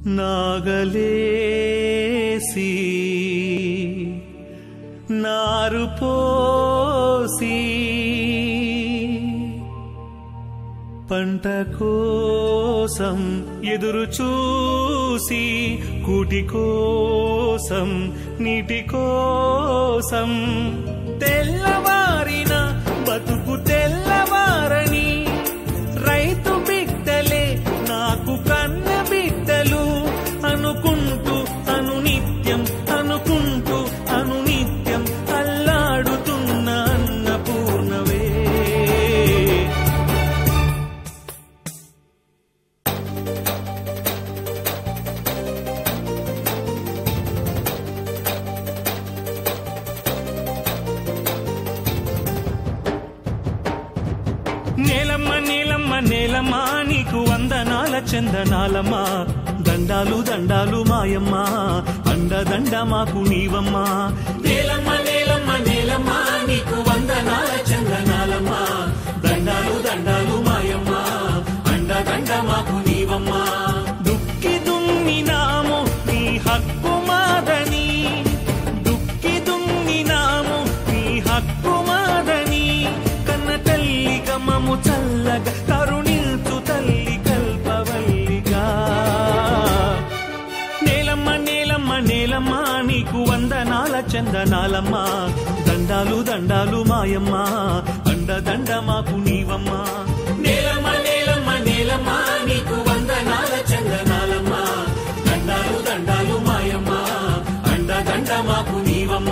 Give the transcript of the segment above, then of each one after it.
నాగలేసి నారు పోసి పంట కోసం ఎదురు చూసి కూటి కోసం నీటి కోసం తెల్లవారిన బతుకు తెల్లవారని రైతు బిడ్డలే నాకు కన్న బిడ్డలు అనుకుంటూ అనునిత్యం అనుకుంటూ అనునిత్యం అల్లాడుతున్న అన్నపూర్ణవే నేలమ్మ నేలమ్మ నేలమ్మ నీకు వందనాల చందనాలమ్మ దండాలు దండాలు మాయమ్మ అండ దండ మాకు నీవమ్మ నేలమ్మ నేలమ్మ నేలమ్మ నీకు వందనాల చందనాలమ్మ దండాలు దండాలు మాయమ్మ అండ దండ మాకు నీవమ్మ దుక్కి దుమ్మినాము నీ హక్కు మాదని దుక్కి దుమ్మినాము నీ హక్కు మాదని కన్న తల్లి గమము చల్లగా కరుణిల్చు తల్లి కల్పవల్లిగా నేలమ్మ నేలమ్మ నేలమ్మ నీకు వందనాల చందనాలమ్మ దండాలు దండాలు మాయమ్మ అండ దండ మాకు నీవమ్మ నేలమ్మ నేలమ్మ నేలమ్మ నీకు వందనాల చందనాలమ్మ దండాలు దండాలు మాయమ్మ అండ దండ మాకు నీవమ్మ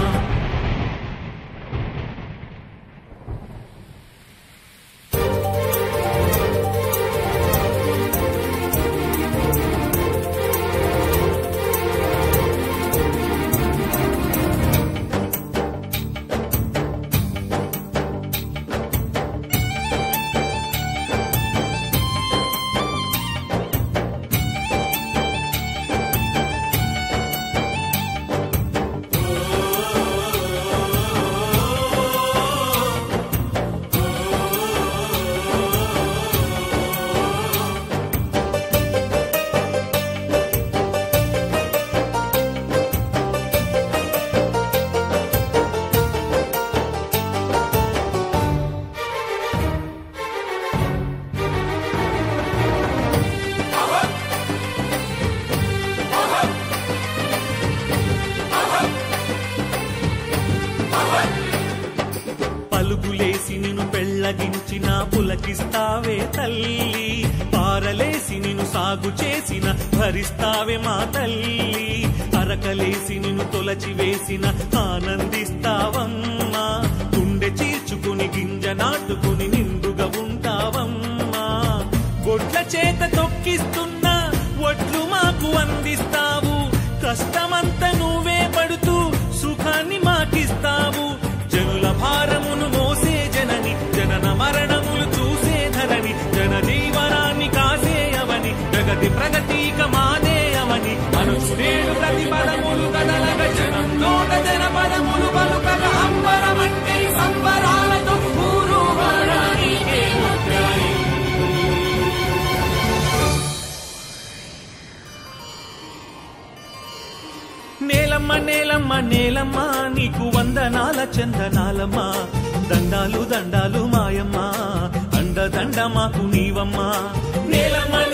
పలుగులేసి నిన్ను పెళ్ళగించిన పులకిస్తావే తల్లి పారలేసి నిన్ను సాగు చేసిన భరిస్తావే మా తల్లి అరకలేసి నిన్ను తొలచి వేసిన ఆనందిస్తావమ్మా గుండె చీల్చుకుని గింజ నాటుకుని నిండుగా ఉంటావమ్మా గొడ్ల చేత తొక్కిస్తున్న ఒట్లు మాకు అందిస్తావు కష్టమంతా నువ్వే పడుతూ సుఖాన్ని మాకిస్తావు జనుల భారమును మోసే జనని జనన మరణములు చూసే ధరని జన జీవనాన్ని కాసేయవని జగతి ప్రగతిక మానేయవని అనుచునేడు ప్రతి పదములు కదలగ జనం నోట జన పదములు పలుకగ అంబరమంటే సంబరాలతో ఊరు వారానికే ముద్రాయి నేలమ్మ నేలమ్మ నేలమ్మ నీకు వందనాల చందనాలమ్మ దండాలు దండాలు మాయమ్మ అండ దండ మాకు నీవమ్మ నేలమ్మ